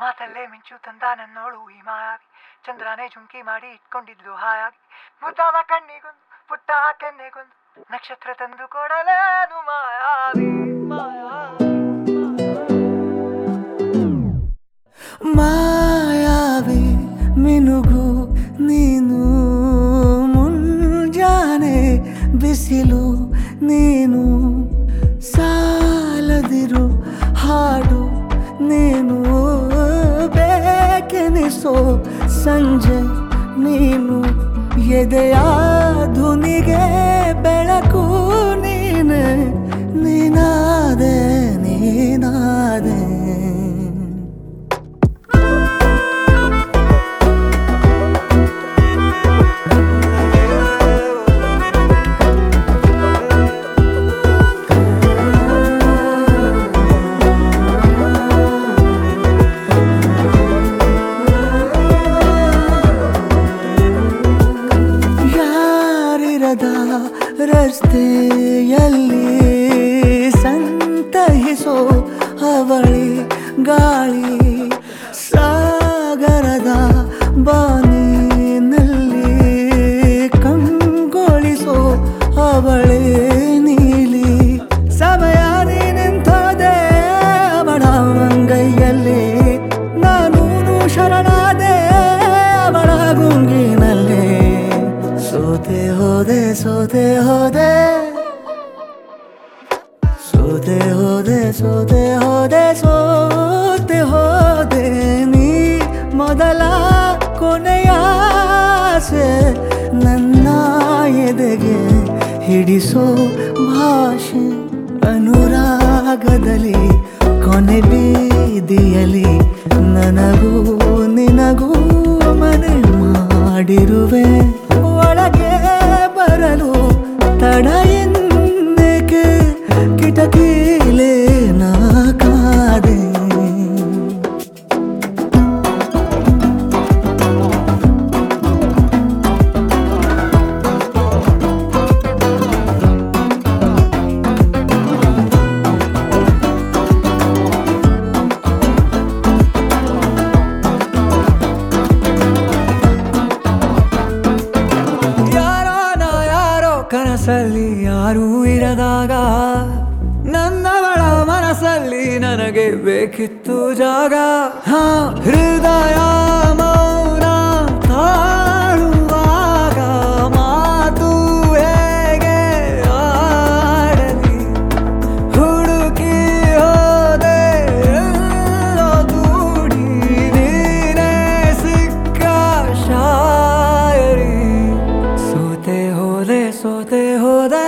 ಮಾತಲ್ಲೇ ಮಿಂಚು ತಂದ ನನ್ನೋಳು ಈ ಮಾಯಾವಿ ಚಂದ್ರನೇ ಜುಂಕಿ ಮಾಡಿ ಇಟ್ಕೊಂಡಿದ್ಲು ಹಾಯಾಗಿ ಮುದ್ದಾದ ಕಣ್ಣಿಗೊಂದು ಪುಟ್ಟ ಕೆನ್ನೆಗೊಂದು ನಕ್ಷತ್ರ ತಂದು ಕೊಡಲೇನು ಮಾಯಾವಿ ಮಾಯಾವಿ ಮಾಯಾವಿ ಮಿನುಗು ನೀನು ಮುಂಜಾನೆ ಬಿಸಿಲು ನೀನು ಸಾಲದಿರು ಹಾಡು ನೀನು ಬೇಕೆನಿಸೋ ಸಂಜೆ ನೀನು ಎದೆಯ ಧುನಿಗೆ ಬೆಳಕು ನೀನೆ ನೀನಾದೆ ನೀನಾದೆ ಯಾರಿರದ ರಸ್ತೆಯಲ್ಲಿ ಸಂತಹಿಸೋ ಅವಳಿ ಗಾಳಿ ಸಾಗರದ ಬಾನಿನಲ್ಲಿ ಕಂಗೊಳಿಸೋ ಅವಳೆ ನೀಲಿ ಸಮಯ ನಿಂತೋದೆ ಅವಳ ಅಂಗೈಯಲ್ಲಿ ನಾನು ಶರಣಾದೆ ಅವಳ ಗುಂಗಿನಲ್ಲಿ ಸೋತೆ ಹೋದೆ ಸೋತೆ ಹೋದೆ ಸೋತೆ ಹೋದೆ ಸೋತೆ ಹೋದೆ ಸೋತೆ ಹೋದೆ ನೀ ಮೊದಲ ಕೊನೆಯ ಆಸೆ ನನ್ನ ಎದೆಗೆ ಹಿಡಿಸೋ ಭಾಷೆ ಅನುರಾಗದಲ್ಲಿ ಕೊನೆ ಬೀದಿಯಲ್ಲಿ ನನಗೂ ನಿನಗೂ ಮನೆ ಮಾಡಿರುವೆ ಒಳಗೆ ಬರಲು ತಡ ಎಂದೇಕೆ ಕಿಟಕಿಲೇ ನಾ ಕಾದೆ ಯಾರೋ ನಾ ಯಾರೋ ಕನಸಲ್ಲಿ ಯಾರೂ ಇರದಾಗ ನನ್ನವಳ ಮನಸ್ಸಲ್ಲಿ ನನಗೆ ಬೇಕಿತ್ತು ಜಾಗ ಹಾ ಹೃದಯ ಮೌನ ತಾಳುವಾಗ ಮಾತು ಹೇಗೆ ಆಡಲಿ ಹುಡುಕಿ ಹೋದೆ ಎಲ್ಲೋ ದೂಡಿ ನೀನೇ ಸಿಕ್ಕ ಶಾಯರಿ ಸೋತೆ ಹೋದೆ ಸೋತೆ ಹೋದೆ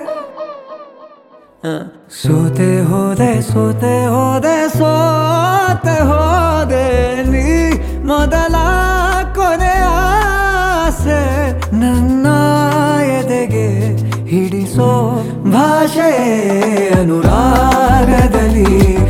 ಆ, ಸೋತೆ ಹೋದೆ ಸೋತೆ ಹೋದೆ ಸೋತೆ ಹೋದೆ ನೀ ಮೊದಲ ಕೊನೆ ಆಸೆ ನನ್ನ ಎದೆಗೆ ಹಿಡಿಸೋ ಭಾಷೆ ಅನುರಾಗದಲ್ಲಿ